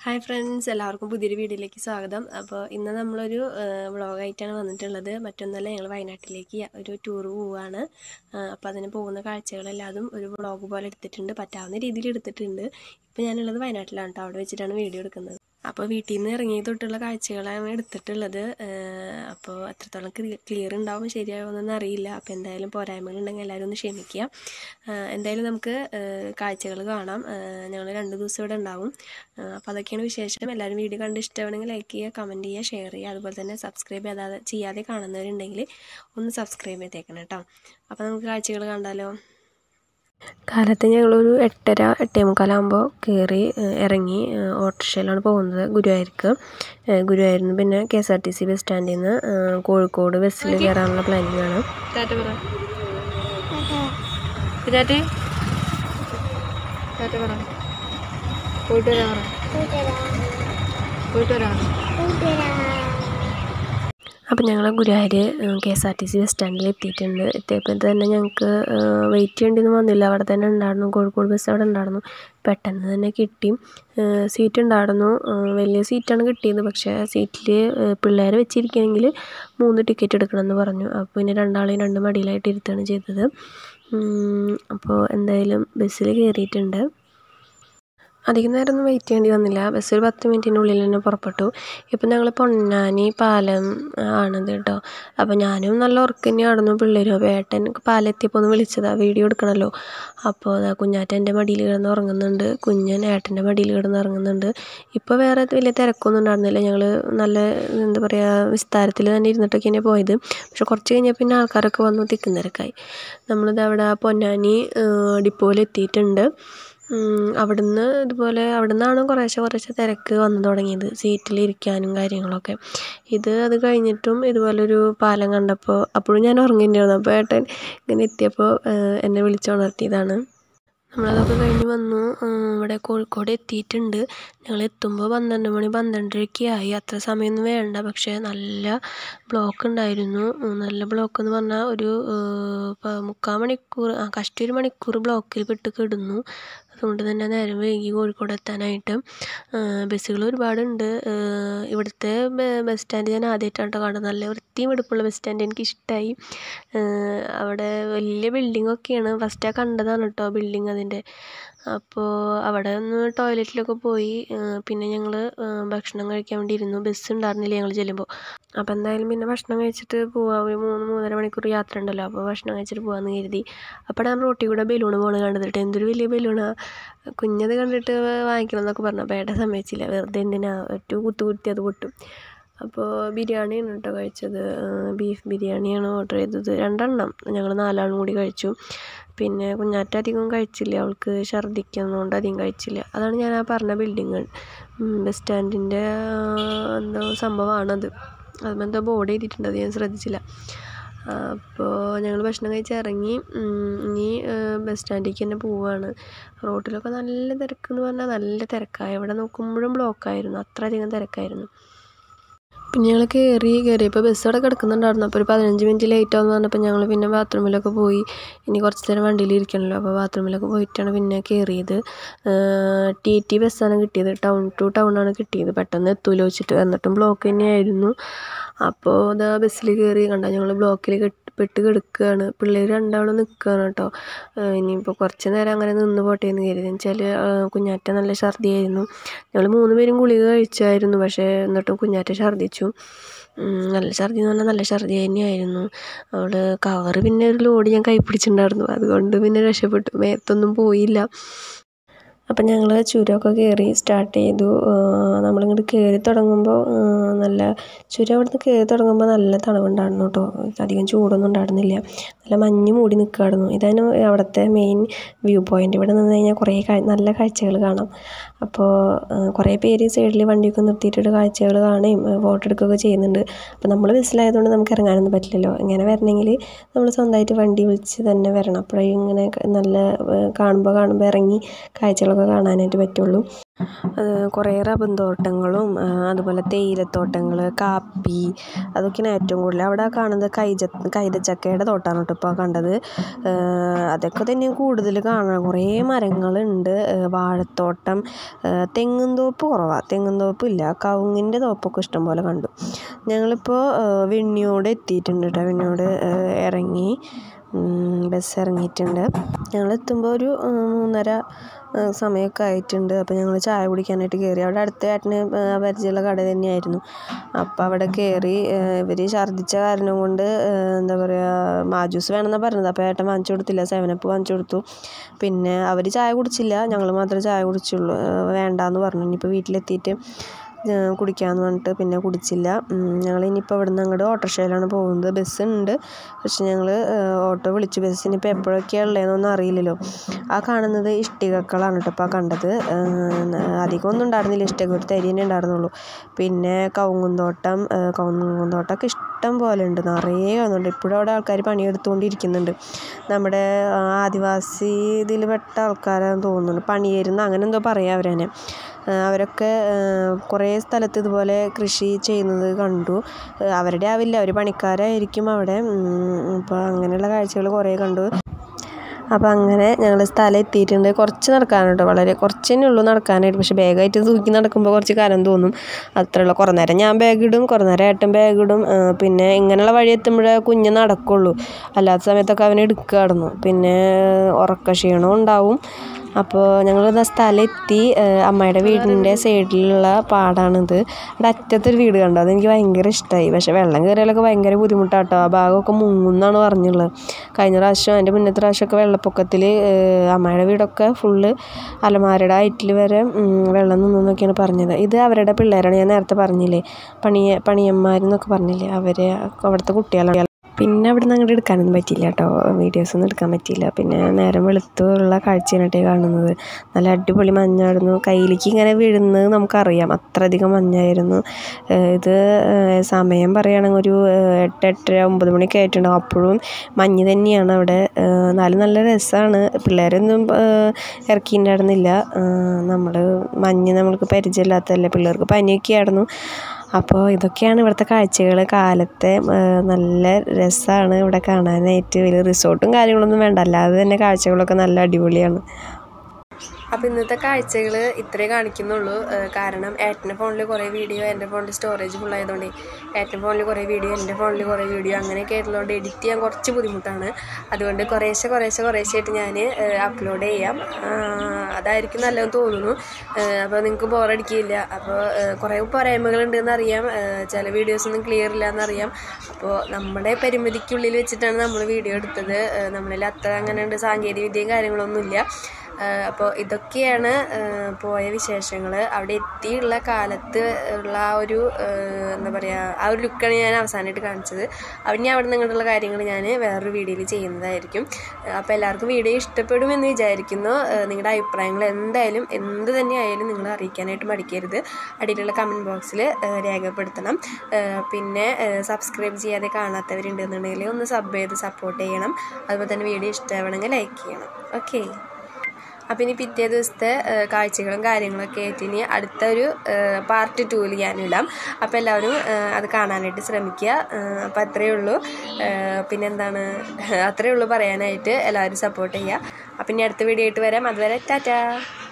hi friends എല്ലാവർക്കും പുതിയൊരു വീഡിയോയിലേക്ക് സ്വാഗതം അപ്പോൾ ഇന്ന് നമ്മളൊരു വ്ളോഗായിട്ടാണ് വന്നിട്ടുള്ളത് മറ്റൊന്നല്ല ഞങ്ങൾ വയനാട്ടിലേക്ക് ഒരു ടൂർ പോവുകയാണ് അപ്പോൾ അതിന് പോകുന്ന കാഴ്ചകളെല്ലാതും ഒരു വ്ളോഗ് പോലെ എടുത്തിട്ടുണ്ട് പറ്റാവുന്ന രീതിയിൽ എടുത്തിട്ടുണ്ട് ഇപ്പോൾ ഞാനുള്ളത് വയനാട്ടിലാണ് കേട്ടോ അവിടെ വെച്ചിട്ടാണ് വീഡിയോ എടുക്കുന്നത് അപ്പോൾ വീട്ടിൽ നിന്ന് ഇറങ്ങിയ തൊട്ടുള്ള കാഴ്ചകളാണ് എടുത്തിട്ടുള്ളത് അപ്പോൾ എത്രത്തോളം ക്ലിയർ ഉണ്ടാവും ശരിയാവുമെന്നൊന്നും അറിയില്ല അപ്പോൾ എന്തായാലും പോരായ്മകളുണ്ടെങ്കിൽ എല്ലാവരും ഒന്ന് ക്ഷമിക്കുക എന്തായാലും നമുക്ക് കാഴ്ചകൾ കാണാം ഞങ്ങൾ രണ്ട് ദിവസം ഇവിടെ ഉണ്ടാവും അപ്പോൾ അതൊക്കെയാണ് വിശേഷം എല്ലാവരും വീഡിയോ കണ്ട് ഇഷ്ടമാണെങ്കിൽ ലൈക്ക് ചെയ്യുക കമൻറ്റ് ചെയ്യുക ഷെയർ ചെയ്യുക അതുപോലെ തന്നെ സബ്സ്ക്രൈബ് ചെയ്യാതെ ചെയ്യാതെ കാണുന്നവരുണ്ടെങ്കിൽ ഒന്ന് സബ്സ്ക്രൈബ് ചെയ്തേക്കണം കേട്ടോ അപ്പോൾ നമുക്ക് കാഴ്ചകൾ കണ്ടാലോ കാലത്ത് ഞങ്ങളൊരു എട്ടര എട്ടേ മുക്കാലാകുമ്പോൾ കയറി ഇറങ്ങി ഓട്ടോറിക്ഷയിലാണ് പോകുന്നത് ഗുരുവായൂർക്ക് ഗുരുവായൂരിൽ പിന്നെ K S R T C bus സ്റ്റാൻഡിൽ നിന്ന് കോഴിക്കോട് ബസ്സിൽ കയറാനുള്ള പ്ലാനിങ് ആണ് പോയിട്ട് വരാം പോയിട്ട് വരാം അപ്പം ഞങ്ങൾ Guruvayur K S R T C bus സ്റ്റാൻഡിൽ എത്തിയിട്ടുണ്ട് എത്തിയപ്പോൾ തന്നെ ഞങ്ങൾക്ക് വെയിറ്റ് ചെയ്യേണ്ടിയൊന്നും വന്നില്ല അവിടെ തന്നെ ഉണ്ടായിരുന്നു കോഴിക്കോട് ബസ് അവിടെ ഉണ്ടായിരുന്നു പെട്ടെന്ന് തന്നെ കിട്ടി സീറ്റ് ഉണ്ടായിരുന്നു വലിയ സീറ്റാണ് കിട്ടിയത് പക്ഷേ സീറ്റിൽ പിള്ളേരെ വെച്ചിരിക്കുകയാണെങ്കിൽ മൂന്ന് ടിക്കറ്റ് എടുക്കണമെന്ന് പറഞ്ഞു അപ്പോൾ പിന്നെ രണ്ടാളെയും രണ്ട് മടിയിലായിട്ട് ഇരുത്തുകയാണ് ചെയ്തത് അപ്പോൾ എന്തായാലും ബസ്സിൽ കയറിയിട്ടുണ്ട് അധികം നേരമൊന്നും വെയിറ്റ് ചെയ്യേണ്ടി വന്നില്ല ബസ് ഒരു പത്ത് മിനിറ്റിനുള്ളിൽ തന്നെ പുറപ്പെട്ടു ഇപ്പം ഞങ്ങൾ പൊന്നാനി പാലം ആണത് കേട്ടോ അപ്പോൾ ഞാനും നല്ല ഉറക്കം തന്നെയായിരുന്നു പിള്ളേരും അപ്പോൾ ഏട്ടൻ പാലെത്തിയപ്പോൾ ഒന്ന് വിളിച്ചതാണ് വീഡിയോ എടുക്കണമല്ലോ അപ്പോൾ അതാ കുഞ്ഞാറ്റ എൻ്റെ മടിയിൽ കിടന്ന് ഉറങ്ങുന്നുണ്ട് കുഞ്ഞൻ ഏട്ടൻ്റെ മടിയിൽ കിടന്ന് ഉറങ്ങുന്നുണ്ട് ഇപ്പോൾ വേറെ വലിയ തിരക്കൊന്നും ഉണ്ടായിരുന്നില്ല ഞങ്ങൾ നല്ല എന്താ പറയുക വിസ്താരത്തിൽ തന്നെ ഇരുന്നിട്ടൊക്കെയാണ് പോയത് പക്ഷെ കുറച്ച് കഴിഞ്ഞാൽ പിന്നെ ആൾക്കാരൊക്കെ വന്നു തിക്കും തിരക്കായി നമ്മളിത് അവിടെ പൊന്നാനി ഡിപ്പോയിൽ എത്തിയിട്ടുണ്ട് അവിടുന്ന് ഇതുപോലെ അവിടെ നിന്നാണ് കുറേശ്ശെ കുറേശ്ശെ തിരക്ക് വന്നു തുടങ്ങിയത് സീറ്റിലിരിക്കാനും കാര്യങ്ങളൊക്കെ ഇത് അത് കഴിഞ്ഞിട്ടും ഇതുപോലൊരു പാലം കണ്ടപ്പോൾ അപ്പോഴും ഞാൻ ഉറങ്ങിയിട്ടുണ്ടായിരുന്നു അപ്പോൾ ഏട്ടൻ ഇങ്ങനെ എത്തിയപ്പോൾ എന്നെ വിളിച്ചുണർത്തിയതാണ് നമ്മളതൊക്കെ കഴിഞ്ഞ് വന്നു ഇവിടെ കോഴിക്കോട് എത്തിയിട്ടുണ്ട് ഞങ്ങൾ എത്തുമ്പോൾ പന്ത്രണ്ട് മണി പന്ത്രണ്ടരയ്ക്ക് ആയി അത്ര സമയമൊന്നും വേണ്ട പക്ഷേ നല്ല ബ്ലോക്ക് ഉണ്ടായിരുന്നു നല്ല ബ്ലോക്ക് എന്ന് പറഞ്ഞാൽ ഒരു മുക്കാൽ മണിക്കൂർ ആ കഷ്ടി ഒരു മണിക്കൂർ ബ്ലോക്കിൽ പെട്ട് കിടന്നു അതുകൊണ്ട് തന്നെ നേരം വൈകി കോഴിക്കോട് എത്താനായിട്ട് ബസ്സുകൾ ഒരുപാടുണ്ട് ഇവിടുത്തെ ബസ് സ്റ്റാൻഡ് ഞാൻ ആദ്യമായിട്ടാണ് കേട്ടോ കാണുന്നത് നല്ല വൃത്തിയും വെടുപ്പുള്ള ബസ് സ്റ്റാൻഡ് എനിക്ക് ഇഷ്ടമായി അവിടെ വലിയ ബിൽഡിംഗ് ഒക്കെയാണ് ഫസ്റ്റാണ് കണ്ടതാണ് കേട്ടോ ബിൽഡിംഗ് അതിൻ്റെ അപ്പോൾ അവിടെ ഒന്ന് ടോയ്ലറ്റിലൊക്കെ പോയി പിന്നെ ഞങ്ങൾ ഭക്ഷണം കഴിക്കാൻ വേണ്ടി ഇരുന്നു ബസ് ഉണ്ടായിരുന്നില്ല ഞങ്ങൾ ചെല്ലുമ്പോൾ അപ്പോൾ എന്തായാലും പിന്നെ ഭക്ഷണം കഴിച്ചിട്ട് പോവാം ഒരു മൂന്ന് മൂന്നര മണിക്കൂർ യാത്ര ഉണ്ടല്ലോ അപ്പോൾ ഭക്ഷണം കഴിച്ചിട്ട് പോകാമെന്ന് കരുതി അപ്പോൾ ഞാൻ റോട്ടിൽ കൂടെ ബലൂൺ പോകണം കണ്ടതിട്ട് എന്തൊരു വലിയ ബലൂണാണ് കുഞ്ഞത് കണ്ടിട്ട് വാങ്ങിക്കണം എന്നൊക്കെ പറഞ്ഞു അപ്പോൾ ഏട്ടൻ സമ്മതിച്ചില്ല വെറുതെ എന്തിനാ ഒറ്റ കുത്തു കുത്തി അത് പൊട്ടും അപ്പോൾ ബിരിയാണിയാണ് കേട്ടോ കഴിച്ചത് ബീഫ് ബിരിയാണിയാണ് ഓർഡർ ചെയ്തത് രണ്ടെണ്ണം ഞങ്ങൾ നാലാളും കൂടി കഴിച്ചു പിന്നെ കുഞ്ഞാറ്റ അധികം കഴിച്ചില്ല അവൾക്ക് ഛർദ്ദിക്കുന്നതുകൊണ്ട് അധികം കഴിച്ചില്ല അതാണ് ഞാൻ ആ പറഞ്ഞ ബിൽഡിങ് ബസ് സ്റ്റാൻഡിൻ്റെ എന്തോ സംഭവമാണത് അതിമെന്തോ ബോർഡ് ചെയ്തിട്ടുണ്ട് അത് ഞാൻ ശ്രദ്ധിച്ചില്ല അപ്പോൾ ഞങ്ങൾ ഭക്ഷണം കഴിച്ച് ഇറങ്ങി ഇനി ബസ് സ്റ്റാൻഡിലേക്ക് തന്നെ പോവുകയാണ് റോട്ടിലൊക്കെ നല്ല തിരക്കെന്ന് പറഞ്ഞാൽ നല്ല തിരക്കായി എവിടെ നോക്കുമ്പോഴും ബ്ലോക്കായിരുന്നു അത്രയധികം തിരക്കായിരുന്നു പിന്നെ ഞങ്ങൾ കയറി കയറിയപ്പോൾ ബസ് അവിടെ കിടക്കുന്നുണ്ടായിരുന്നു അപ്പോൾ ഒരു പതിനഞ്ച് മിനിറ്റ് ലേറ്റ് ആവുമെന്ന് പറഞ്ഞപ്പോൾ ഞങ്ങൾ പിന്നെ ബാത്റൂമിലൊക്കെ പോയി ഇനി കുറച്ച് നേരം വണ്ടിയിൽ ഇരിക്കണമല്ലോ അപ്പോൾ ബാത്റൂമിലൊക്കെ പോയിട്ടാണ് പിന്നെ കയറിയത് ടി ടി ബസ്സാണ് കിട്ടിയത് ടൗൺ ടു ടൗൺ ആണ് കിട്ടിയത് പെട്ടെന്ന് എത്തൂല വെച്ചിട്ട് എന്നിട്ടും ബ്ലോക്ക് തന്നെയായിരുന്നു അപ്പോൾ ഇതാ ബസ്സിൽ കയറി കണ്ട ഞങ്ങൾ ബ്ലോക്കിൽ പെട്ട് കിടക്കുകയാണ് പിള്ളേർ രണ്ടാളും നിൽക്കുകയാണ് കേട്ടോ ഇനിയിപ്പോൾ കുറച്ച് നേരം അങ്ങനെ നിന്ന് പോട്ടെ എന്ന് കരുതി വെച്ചാൽ കുഞ്ഞാറ്റ നല്ല ഛർദിയായിരുന്നു ഞങ്ങൾ മൂന്ന് പേരും ഗുളിക കഴിച്ചായിരുന്നു പക്ഷേ എന്നിട്ടും കുഞ്ഞാറ്റ ഛർദ്ദിച്ചു നല്ല ഛർദി എന്ന് പറഞ്ഞാൽ നല്ല ഛർദി തന്നെയായിരുന്നു അവൾ കവറ് പിന്നെ ഒരു ലോഡ് ഞാൻ കൈ പിടിച്ചിട്ടുണ്ടായിരുന്നു അതുകൊണ്ട് പിന്നെ രക്ഷപ്പെട്ടു മേത്തൊന്നും പോയില്ല അപ്പം ഞങ്ങൾ ചുരമൊക്കെ കയറി സ്റ്റാർട്ട് ചെയ്തു നമ്മളിങ്ങോട്ട് കയറി തുടങ്ങുമ്പോൾ നല്ല ചുരം അവിടുന്ന് കയറി തുടങ്ങുമ്പോൾ നല്ല തണവുണ്ടായിരുന്നു കേട്ടോ അധികം ചൂടൊന്നും ഉണ്ടായിരുന്നില്ല നല്ല മഞ്ഞ് മൂടി നിൽക്കുമായിരുന്നു ഇതാണ് അവിടുത്തെ മെയിൻ വ്യൂ പോയിൻ്റ് ഇവിടെ നിന്ന് കഴിഞ്ഞാൽ കുറേ നല്ല കാഴ്ചകൾ കാണാം അപ്പോൾ കുറേ പേര് സൈഡിൽ വണ്ടിയൊക്കെ നിർത്തിയിട്ടിട്ട് കാഴ്ചകൾ കാണുകയും ഫോട്ടോ എടുക്കുകയൊക്കെ ചെയ്യുന്നുണ്ട് അപ്പോൾ നമ്മൾ ബസ്സിലായതുകൊണ്ട് നമുക്ക് ഇറങ്ങാനൊന്നും പറ്റില്ലല്ലോ ഇങ്ങനെ വരണമെങ്കിൽ നമ്മൾ സ്വന്തമായിട്ട് വണ്ടി വിളിച്ച് തന്നെ വരണം അപ്പോഴേ ഇങ്ങനെ നല്ല കാണുമ്പോൾ കാണുമ്പോൾ ഇറങ്ങി കാഴ്ചകളൊക്കെ കാണാനായിട്ട് പറ്റുള്ളൂ കുറേ റബ്ബർ തോട്ടങ്ങളും അതുപോലെ തേയിലത്തോട്ടങ്ങൾ കാപ്പി അതൊക്കെയാണ് ഏറ്റവും കൂടുതൽ അവിടെ കാണുന്നത് കൈജ കൈതച്ചക്കയുടെ തോട്ടമാണ് കേട്ടോ ഇപ്പോൾ കണ്ടത് അതൊക്കെ തന്നെ കൂടുതൽ കാണാൻ കുറേ മരങ്ങളുണ്ട് വാഴത്തോട്ടം തെങ്ങും തോപ്പ് കുറവാണ് തെങ്ങും തോപ്പ് ഇല്ല കവുങ്ങിൻ്റെ തോപ്പൊക്കെ ഇഷ്ടംപോലെ കണ്ടു ഞങ്ങളിപ്പോൾ വെണ്ണിയോട് എത്തിയിട്ടുണ്ട് കേട്ടോ വെണ്ണിയോട് ഇറങ്ങി ബസ് ഇറങ്ങിയിട്ടുണ്ട് ഞങ്ങൾ എത്തുമ്പോൾ ഒരു മൂന്നര സമയമൊക്കെ ആയിട്ടുണ്ട് അപ്പോൾ ഞങ്ങൾ ചായ കുടിക്കാനായിട്ട് കയറി അവിടെ അടുത്ത ഏട്ടന് പരിചയമുള്ള കട തന്നെയായിരുന്നു അപ്പോൾ അവിടെ കയറി ഇവർ ഛർദ്ദിച്ച കാരണം കൊണ്ട് എന്താ പറയുക മാജൂസ് വേണമെന്നാണ് പറഞ്ഞത് അപ്പോൾ ഏട്ടൻ വാങ്ങിച്ചു കൊടുത്തില്ല സെവനപ്പ് വാങ്ങിച്ചു കൊടുത്തു പിന്നെ അവർ ചായ കുടിച്ചില്ല ഞങ്ങൾ മാത്രമേ ചായ കുടിച്ചുള്ളൂ വേണ്ടാന്ന് പറഞ്ഞു ഇനിയിപ്പോൾ വീട്ടിലെത്തിയിട്ട് കുടിക്കാമെന്ന് പറഞ്ഞിട്ട് പിന്നെ കുടിച്ചില്ല ഞങ്ങൾ ഇനിയിപ്പോൾ ഇവിടെ നിന്ന് അങ്ങോട്ട് ഓട്ടോറിക്ഷയിലാണ് പോകുന്നത് ബസ് ഉണ്ട് പക്ഷെ ഞങ്ങൾ ഓട്ടോ വിളിച്ചു ബസ്സിന് ഇപ്പോൾ എപ്പോഴൊക്കെയാണ് ഉള്ളതെന്നൊന്നും അറിയില്ലല്ലോ ആ കാണുന്നത് ഇഷ്ടികക്കളാണ് കേട്ടോ ഇപ്പോൾ കണ്ടത് അധികമൊന്നും ഉണ്ടായിരുന്നില്ല ഇഷ്ടിക ഒരു തരി തന്നെ ഉണ്ടായിരുന്നുള്ളൂ പിന്നെ കവുങ്ങുന്തോട്ടം കവുങ്ങുന്തോട്ടമൊക്കെ ഇഷ്ടം പോലെ ഉണ്ട് നിറയെ വന്നുണ്ട് ഇപ്പോഴും അവിടെ ആൾക്കാർ പണിയെടുത്തുകൊണ്ടിരിക്കുന്നുണ്ട് നമ്മുടെ ആദിവാസി ഇതിൽ പെട്ട ആൾക്കാരാണെന്ന് തോന്നുന്നുണ്ട് പണിയേരുന്ന അങ്ങനെ എന്തോ പറയാം അവരെന്നെ അവരൊക്കെ കുറേ സ്ഥലത്ത് ഇതുപോലെ കൃഷി ചെയ്യുന്നത് കണ്ടു അവരുടെ ആവില്ല അവർ പണിക്കാരായിരിക്കും അവിടെ അപ്പോൾ അങ്ങനെയുള്ള കാഴ്ചകൾ കുറേ കണ്ടു അപ്പോൾ അങ്ങനെ ഞങ്ങൾ സ്ഥലം എത്തിയിട്ടുണ്ട് കുറച്ച് നടക്കാനുണ്ട് വളരെ കുറച്ച് തന്നെ ഉള്ളൂ നടക്കാനായിട്ട് പക്ഷേ ബാഗായിട്ട് തൂക്കി നടക്കുമ്പോൾ കുറച്ച് കാലം തോന്നും അത്രയുള്ള കുറേ നേരം ഞാൻ ബാഗ് ഇടും കുറേ നേരം ഏട്ടൻ ബാഗ് ഇടും പിന്നെ ഇങ്ങനെയുള്ള വഴി എത്തുമ്പോഴേ കുഞ്ഞ് നടക്കുള്ളൂ അല്ലാത്ത സമയത്തൊക്കെ അവനെ എടുക്കുകയായിരുന്നു പിന്നെ ഉറക്ക ക്ഷീണം ഉണ്ടാവും അപ്പോൾ ഞങ്ങൾ ഇതാ സ്ഥലം എത്തി അമ്മയുടെ വീടിൻ്റെ സൈഡിലുള്ള പാടാണിത് അവിടെ അറ്റത്തൊരു വീട് കണ്ടോ അതെനിക്ക് ഭയങ്കര ഇഷ്ടമായി പക്ഷേ വെള്ളം കയറിയാലൊക്കെ ഭയങ്കര ബുദ്ധിമുട്ടാട്ടോ ആ ഭാഗമൊക്കെ മുങ്ങുന്നാണ് പറഞ്ഞുള്ളത് കഴിഞ്ഞ പ്രാവശ്യം അതിൻ്റെ മുന്നത്തെ പ്രാവശ്യമൊക്കെ വെള്ളപ്പൊക്കത്തിൽ അമ്മയുടെ വീടൊക്കെ ഫുള്ള് അലമാരയുടെ ഹൈറ്റിൽ വരെ വെള്ളം നിന്നെന്നൊക്കെയാണ് പറഞ്ഞത് ഇത് അവരുടെ പിള്ളേരാണ് ഞാൻ നേരത്തെ പറഞ്ഞില്ലേ പണിയ പണിയന്മാരെന്നൊക്കെ പറഞ്ഞില്ലേ അവർ അവിടുത്തെ കുട്ടികളാണ് പിന്നെ അവിടെ നിന്ന് അങ്ങോട്ട് എടുക്കാനൊന്നും പറ്റിയില്ല കേട്ടോ വീഡിയോസൊന്നും എടുക്കാൻ പറ്റിയില്ല പിന്നെ നേരം വെളുത്തുള്ള കാഴ്ചയായിട്ടേ കാണുന്നത് നല്ല അടിപൊളി മഞ്ഞായിരുന്നു കയ്യിലേക്ക് ഇങ്ങനെ വീഴുന്നത് നമുക്കറിയാം അത്രയധികം മഞ്ഞായിരുന്നു ഇത് സമയം പറയുകയാണെങ്കിൽ ഒരു എട്ട് എട്ടര ഒമ്പത് മണിയൊക്കെ ആയിട്ടുണ്ടാവും അപ്പോഴും മഞ്ഞ് തന്നെയാണ് അവിടെ എന്നാലും നല്ല രസമാണ് പിള്ളേരൊന്നും ഇറക്കിയിട്ടുണ്ടായിരുന്നില്ല നമ്മൾ മഞ്ഞ് നമ്മൾക്ക് പരിചയമില്ലാത്തതല്ലേ പിള്ളേർക്ക് പനിയൊക്കെ ആയിരുന്നു അപ്പോൾ ഇതൊക്കെയാണ് ഇവിടുത്തെ കാഴ്ചകൾ കാലത്തെ നല്ല രസമാണ് ഇവിടെ കാണാനായിട്ട് വലിയ റിസോർട്ടും കാര്യങ്ങളൊന്നും വേണ്ട അല്ലാതെ തന്നെ കാഴ്ചകളൊക്കെ നല്ല അടിപൊളിയാണ് അപ്പോൾ ഇന്നത്തെ കാഴ്ചകൾ ഇത്രേ കാണിക്കുന്നുള്ളൂ കാരണം ഏട്ടൻ്റെ ഫോണിൽ കുറേ വീഡിയോ എൻ്റെ ഫോണിൽ സ്റ്റോറേജ് ഫുൾ ആയതുകൊണ്ട് ഏട്ടൻ്റെ ഫോണിൽ കുറേ വീഡിയോ എൻ്റെ ഫോണിൽ കുറേ വീഡിയോ അങ്ങനെയൊക്കെ ആയിട്ടുള്ളതുകൊണ്ട് എഡിറ്റ് ചെയ്യാൻ കുറച്ച് ബുദ്ധിമുട്ടാണ് അതുകൊണ്ട് കുറേശ്ശെ കുറേശ്ശെ കുറേശ്ശെ ആയിട്ട് ഞാൻ അപ്ലോഡ് ചെയ്യാം അതായിരിക്കും നല്ലതെന്ന് തോന്നുന്നു അപ്പോൾ നിങ്ങൾക്ക് ബോറടിക്കില്ല അപ്പോൾ കുറേ പോരായ്മകളുണ്ടെന്ന് അറിയാം ചില വീഡിയോസൊന്നും ക്ലിയർ ഇല്ല എന്നറിയാം അപ്പോൾ നമ്മുടെ പരിമിതിക്കുള്ളിൽ വെച്ചിട്ടാണ് നമ്മൾ വീഡിയോ എടുത്തത് നമ്മളിൽ അത്ര അങ്ങനെ ഉണ്ട് സാങ്കേതിക വിദ്യയും കാര്യങ്ങളൊന്നുമില്ല അപ്പോൾ ഇതൊക്കെയാണ് പോയ വിശേഷങ്ങൾ അവിടെ എത്തിയുള്ള കാലത്ത് ഉള്ള ആ ഒരു എന്താ പറയുക ആ ഒരു ലുക്കാണ് ഞാൻ അവസാനമായിട്ട് കാണിച്ചത് പിന്നെ അവിടെ നിങ്ങളുള്ള കാര്യങ്ങൾ ഞാൻ വേറൊരു വീഡിയോയിൽ ചെയ്യുന്നതായിരിക്കും അപ്പോൾ എല്ലാവർക്കും വീഡിയോ ഇഷ്ടപ്പെടുമെന്ന് വിചാരിക്കുന്നു നിങ്ങളുടെ അഭിപ്രായങ്ങൾ എന്തായാലും എന്ത് തന്നെ ആയാലും നിങ്ങൾ അറിയിക്കാനായിട്ട് മടിക്കരുത് അടിയിലുള്ള കമൻറ്റ് ബോക്സിൽ രേഖപ്പെടുത്തണം പിന്നെ സബ്സ്ക്രൈബ് ചെയ്യാതെ കാണാത്തവരുണ്ടെന്നുണ്ടെങ്കിൽ ഒന്ന് സബ് ചെയ്ത് സപ്പോർട്ട് ചെയ്യണം അതുപോലെ തന്നെ വീഡിയോ ഇഷ്ടമാവണമെങ്കിൽ ലൈക്ക് ചെയ്യണം ഓക്കെ അപ്പം ഇനി പിറ്റേ ദിവസത്തെ കാഴ്ചകളും കാര്യങ്ങളൊക്കെ ആയിട്ട് ഇനി അടുത്തൊരു പാർട്ട് ടൂവിൽ ഞാനിടാം അപ്പോൾ എല്ലാവരും അത് കാണാനായിട്ട് ശ്രമിക്കുക അപ്പോൾ അത്രയേ ഉള്ളൂ പിന്നെന്താണ് അത്രയേ ഉള്ളൂ പറയാനായിട്ട് എല്ലാവരും സപ്പോർട്ട് ചെയ്യുക അപ്പം ഇനി അടുത്ത വീഡിയോ ആയിട്ട് വരാം അതുവരെ ടാറ്റാ